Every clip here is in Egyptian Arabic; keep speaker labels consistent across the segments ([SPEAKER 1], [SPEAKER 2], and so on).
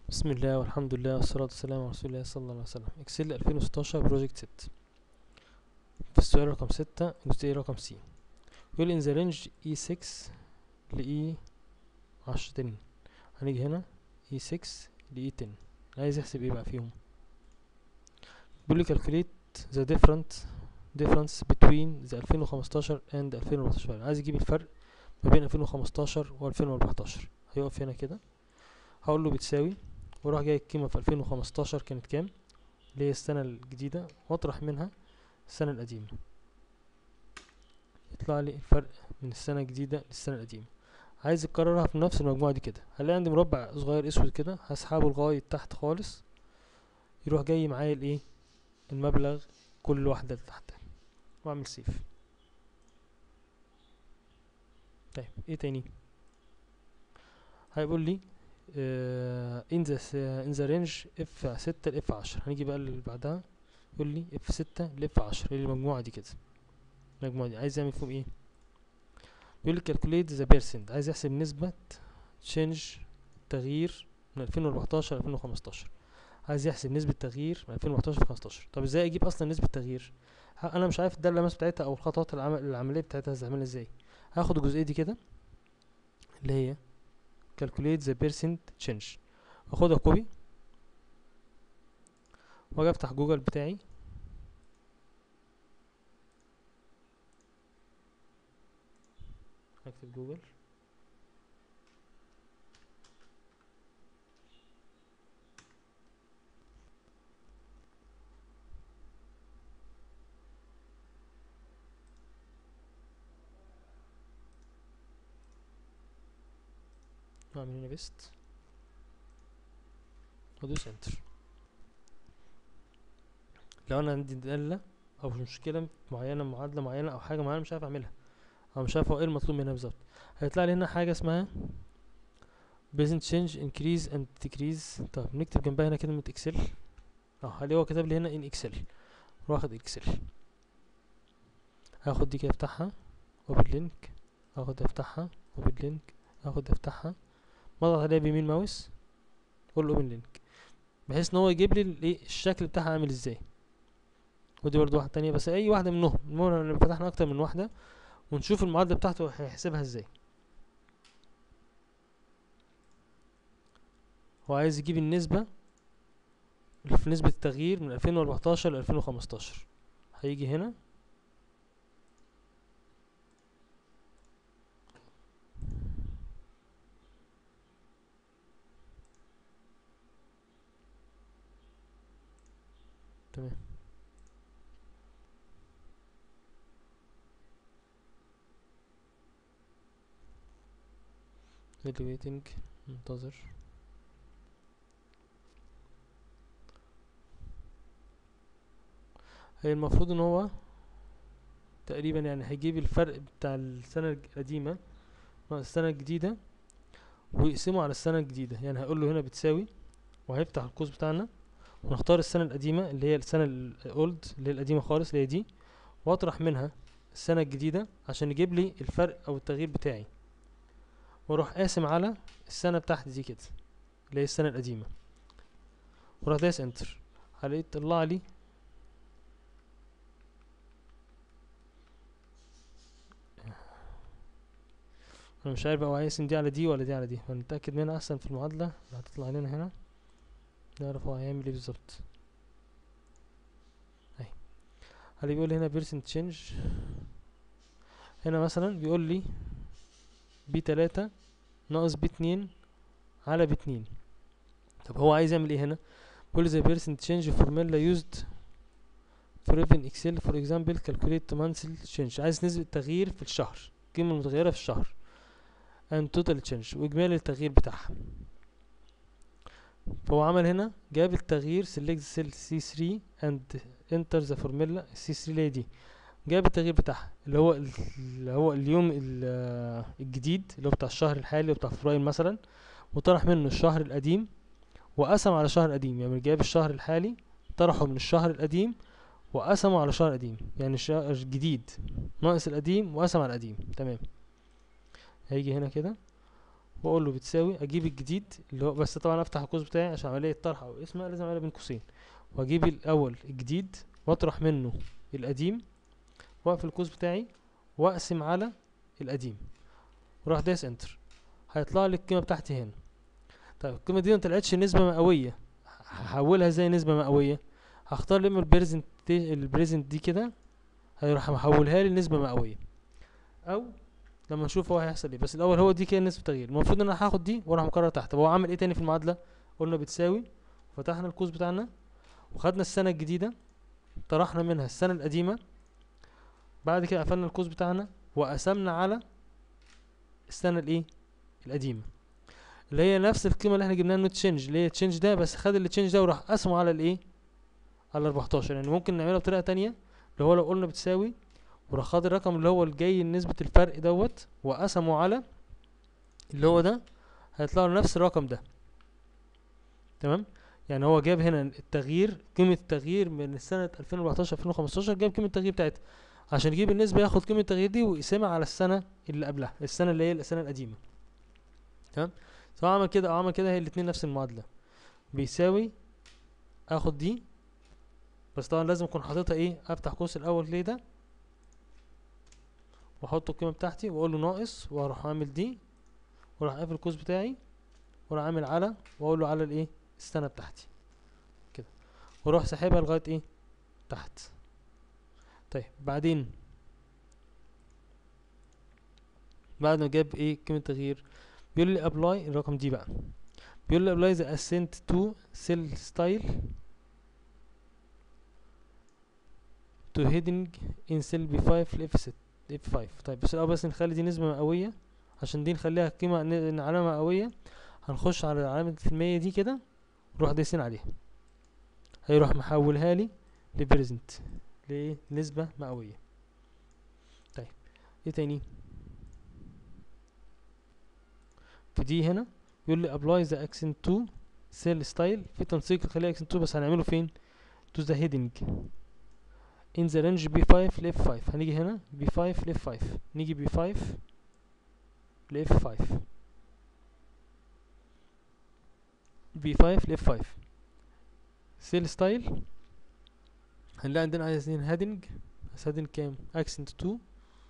[SPEAKER 1] بسم الله والحمد لله والصلاة والسلام على رسول الله صلى الله عليه وسلم اكسل 2016 بروجكت 6 في السؤال رقم 6 الجزئية رقم سي يقول in the range E6 ل E10 هنيجي هنا E6 ل E10 عايز يحسب ايه بقى فيهم بيقول لي calculate the different difference between the 2015 and 2014 عايز يجيب الفرق ما بين 2015 و 2014 هيقف هنا كده هقول له بتساوي واروح جاي القيمة في 2015 كانت كام اللي هي السنة الجديدة واطرح منها السنة القديمة يطلع لي الفرق من السنة الجديدة للسنة القديمة عايز اكررها في نفس المجموعة دي كده هلاقي عندي مربع صغير اسود كده هسحبه لغاية تحت خالص يروح جاي معايا الايه المبلغ كل واحدة اللي تحتها واعمل سيف طيب ايه تاني هيقول لي ان ذا ان ذا رينج اف 6 ل اف 10 هنيجي بقى اللي بعدها يقول لي اف 6 ل اف 10 اللي المجموعه دي كده المجموعه دي عايز يعمل فيهم ايه بيقول لي كالكوليت ذا بيرسنت عايز يحسب نسبه تشينج تغيير من 2014 ل 2015 عايز يحسب نسبة تغيير من 2014 ل 15 طب ازاي اجيب اصلا نسبة تغيير انا مش عارف الدالة الماس بتاعتها او الخطوات العمل العملية بتاعتها هعملها ازاي هاخد الجزئية دي كده اللي هي calculate the percent change واخدها كوبي واجي افتح جوجل بتاعي هكتب جوجل اعمل هنا بيست وادوس انتر لو انا عندي دالة او مشكلة معينة معادلة معينة او حاجة معينة مش عارف اعملها او مش عارف هو ايه المطلوب منها بالظبط هيطلع لي هنا حاجة اسمها present change increase and decrease طب نكتب جنبها هنا كلمة اكسل اه هل هو كتب لي هنا ان اكسل واخد اكسل هاخد دي كده افتحها وباللينك هاخد افتحها وباللينك هاخد افتحها بضغط عليها بيمين ماوس اقول له اوبن لينك بحيث ان هو يجيب لي الايه الشكل بتاعها عامل ازاي ودي برضه واحده تانية بس اي واحده منهم المهم ان فتحنا اكتر من واحده ونشوف المعادله بتاعته هيحسبها ازاي هو عايز يجيب النسبه في نسبه التغيير من 2014 ل 2015 هيجي هنا تمام waiting منتظر هي المفروض ان هو تقريبا يعني هيجيب الفرق بتاع السنة القديمة مع السنة الجديدة ويقسمه على السنة الجديدة يعني هقول له هنا بتساوي وهيفتح القوس بتاعنا ونختار السنة القديمة اللي هي السنة الأولد اللي هي القديمة خالص اللي هي دي وأطرح منها السنة الجديدة عشان يجيب لي الفرق أو التغيير بتاعي وأروح قاسم على السنة بتاعتي دي كده اللي هي السنة القديمة وأروح دايس انتر هلاقي طلع لي أنا مش عارف بقى هو هيقسم دي على دي ولا دي على دي هنتأكد منها أحسن في المعادلة اللي هتطلع لنا هنا نعرف هو هيعمل ايه بالظبط اهي هل بيقول هنا بيرسنت تشينج هنا مثلا بيقول لي بي تلاتة ناقص بي اتنين على بي اتنين طب هو عايز يعمل ايه هنا بيقول لي the percent change formula used for even excel for example calculate monthly change عايز نسبة تغيير في الشهر القيمة المتغيرة في الشهر and total change واجمالي التغيير بتاعها فهو عمل هنا جاب التغيير select cell C3 and enter the formula C3 اللي هي دي جاب التغيير بتاعها اللي هو اللي هو اليوم الجديد اللي هو بتاع الشهر الحالي بتاع فبراير مثلا وطرح منه الشهر القديم وقسم على الشهر القديم يعني جاب الشهر الحالي طرحه من الشهر القديم وقسمه على الشهر القديم يعني الشهر الجديد ناقص القديم وقسم على القديم تمام هيجي هنا كده واقول له بتساوي اجيب الجديد اللي هو بس طبعا افتح القوس بتاعي عشان عمليه طرح او اسمها لازم اعملها بين قوسين واجيب الاول الجديد واطرح منه القديم واقفل القوس بتاعي واقسم على القديم وراح دايس انتر هيطلع لي القيمه بتاعتي هنا طيب القيمه دي ما طلعتش نسبه مئويه هحولها زي نسبه مئويه هختار لما البريزنت البريزنت دي كده هيروح محولها لي نسبه مئويه او لما نشوف هو هيحصل ايه بس الاول هو دي كده نسبه تغيير المفروض ان انا هاخد دي واروح مكرر تحت طب هو عامل ايه تاني في المعادله قلنا بتساوي فتحنا القوس بتاعنا وخدنا السنه الجديده طرحنا منها السنه القديمه بعد كده قفلنا القوس بتاعنا وقسمنا على السنه الايه القديمه اللي هي نفس القيمه اللي احنا جبناها نوت تشينج اللي هي تشينج ده بس خد التشينج ده وراح قسمه على الايه على 14 يعني ممكن نعملها بطريقه تانية اللي هو لو قلنا بتساوي وراح خد الرقم اللي هو الجاي نسبة الفرق دوت وقسمه على اللي هو ده هيطلع له نفس الرقم ده تمام يعني هو جاب هنا التغيير قيمة التغيير من سنة 2014 2015 جاب قيمة التغيير بتاعتها عشان يجيب النسبة ياخد قيمة التغيير دي ويقسمها على السنة اللي قبلها السنة اللي هي السنة القديمة تمام سواء عمل كده او عمل كده هي الاتنين نفس المعادلة بيساوي اخد دي بس طبعا لازم اكون حاططها ايه افتح قوس الاول ليه ده واحط القيمه بتاعتي واقول له ناقص واروح اعمل دي واروح قافل القوس بتاعي واروح عامل على واقول له على الايه السنه بتاعتي كده واروح ساحبها لغايه ايه تحت طيب بعدين بعد ما جاب ايه قيمه تغيير بيقول لي ابلاي الرقم دي بقى بيقول لي ابلاي ذا اسنت تو سيل ستايل تو هيدنج ان سيل بي 5 لاف 6 اف 5 طيب بس الاول بس نخلي دي نسبة مئوية عشان دي نخليها قيمة ن- علامة مئوية هنخش على علامة المية دي كده نروح دايسين عليها هيروح محولها لي لبريزنت لنسبة مئوية طيب ايه تاني في دي هنا يقول لي apply the accent to cell style في تنسيق نخليها accent to بس هنعمله فين to the heading in the range B5 ل F5 هنيجي هنا B5 ل F5 نيجي B5 ل F5 B5 ل F5 cell style هنلاقي عندنا عايزين heading بس heading كام accent 2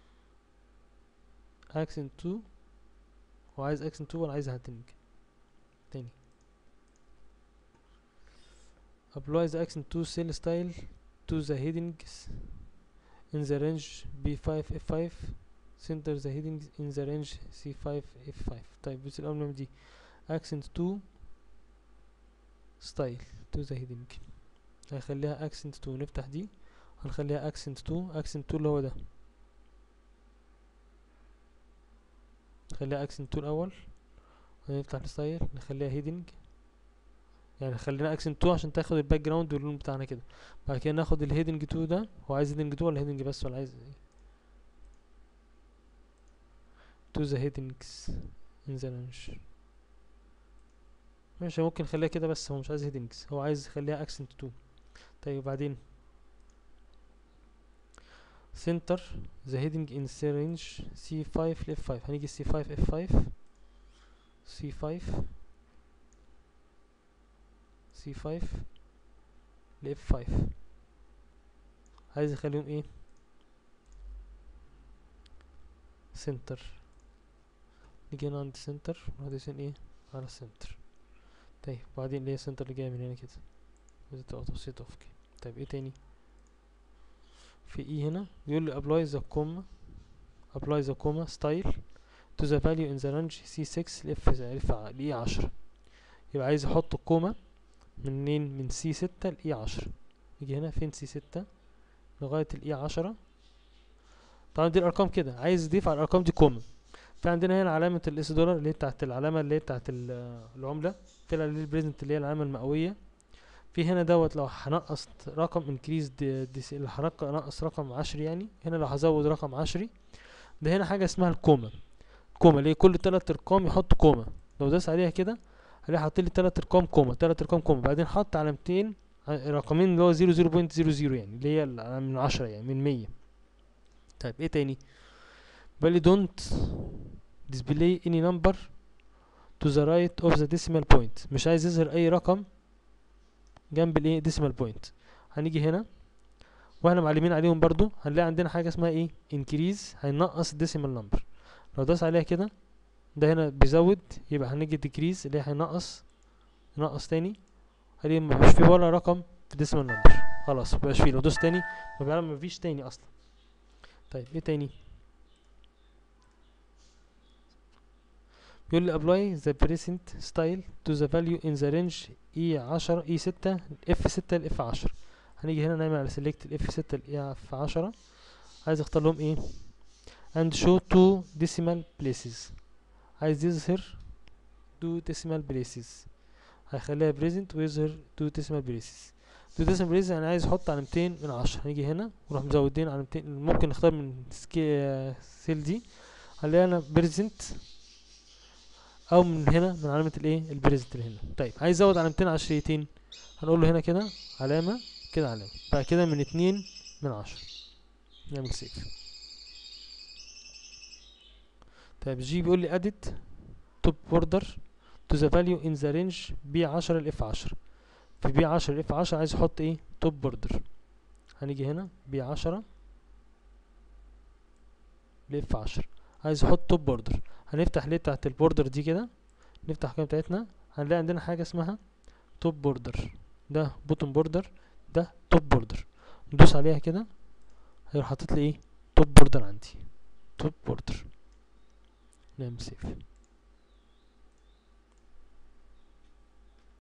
[SPEAKER 1] accent 2 هو عايز accent 2 ولا عايز heading تاني apply the accent 2 cell style to the headings in the range B5 F5 center the headings in the range C5 F5 طيب بس الأول نعمل دي accent to style to the heading هنخليها accent to نفتح دي هنخليها accent to accent to اللي هو ده نخليها accent to الأول ونفتح الستايل نخليها heading يعني خلينا اكسنت 2 عشان تاخد الباك جراوند واللون بتاعنا كده بعد كده ناخد الهيدنج 2 ده هو عايز هيدنج 2 ولا هيدنج بس ولا عايز ايه to the headings in the range ماشي ممكن نخليها كده بس هو مش عايز headings هو عايز يخليها accent 2 طيب بعدين center the heading in the range C5 ل F5 هنيجي C5 F5 C5 C5 ل F5 عايز يخليهم ايه سنتر نيجي هنا عند سنتر وهدوسين ايه على السنتر طيب بعدين اللي هي سنتر اللي جايه من هنا كده لازم تبقى توسيط افقي طيب ايه تاني في ايه هنا بيقول لي apply the comma apply the comma style to the value in the range C6 ل F ل E10 يبقى عايز يحط الكوما منين من سي ستة لإي عشرة يجي هنا فين سي ستة لغاية الإي عشرة طبعا دي الأرقام كده عايز يضيف على الأرقام دي كوما في عندنا هنا علامة الاس دولار اللي هي بتاعت العلامة اللي هي بتاعت ال- العملة في اللي البريزنت اللي هي العلامة المئوية في هنا دوت لو هنقص رقم انكريز اللي هنقص رقم عشري يعني هنا لو هزود رقم عشري ده هنا حاجة اسمها الكوما كوما اللي هي كل تلات ارقام يحط كوما لو داس عليها كده هلاقي حاطط لي تلات ارقام كوما تلات ارقام كوما بعدين حط علامتين ع- رقمين اللي هو زيرو زيرو بوينت زيرو زيرو يعني اللي هي ال- من عشرة يعني من مية طيب ايه تاني بالي دونت display any number to the right of the decimal point مش عايز يظهر اي رقم جنب الايه decimal point هنيجي هنا واحنا معلمين عليهم برضو هنلاقي عندنا حاجه اسمها ايه increase هينقص decimal number لو داس عليها كده ده هنا بيزود يبقى هنيجي decrease اللي هي هينقص ينقص تاني هلاقي مبقاش فيه ولا رقم في decimal number خلاص مبقاش فيه لو دوس تاني مبقى مفيش تاني اصلا طيب ايه تاني بيقول لي apply the present style to the value in the range e 10 e 6 f 6 ل f 10 هنيجي هنا نعمل على select ال f 6 ل f 10 عايز اختار لهم ايه and show two decimal places عايز يظهر two decimal places هيخليها present ويظهر two decimal places two decimal places يعني عايز احط علامتين من عشرة هنيجي هنا ونروح مزودين علامتين ممكن نختار من سكي سيل دي هنلاقي انا present او من هنا من علامة الايه البريزنت اللي هنا طيب عايز ازود علامتين عشريتين هنقول له هنا كده علامة كده علامة بعد كده من اتنين من عشرة نعمل سيف طيب جي بيقول لي edit top border to the value in the range b 10 ل f 10 في b 10 ل f 10 عايز احط ايه top border هنيجي هنا b 10 ل f 10 عايز احط توب بوردر هنفتح ليه بتاعت البوردر دي كده نفتح القائمة بتاعتنا هنلاقي عندنا حاجة اسمها توب بوردر ده بوتوم بوردر ده توب بوردر ندوس عليها كده هيروح حاطط لي ايه توب بوردر عندي توب بوردر نعمل سيف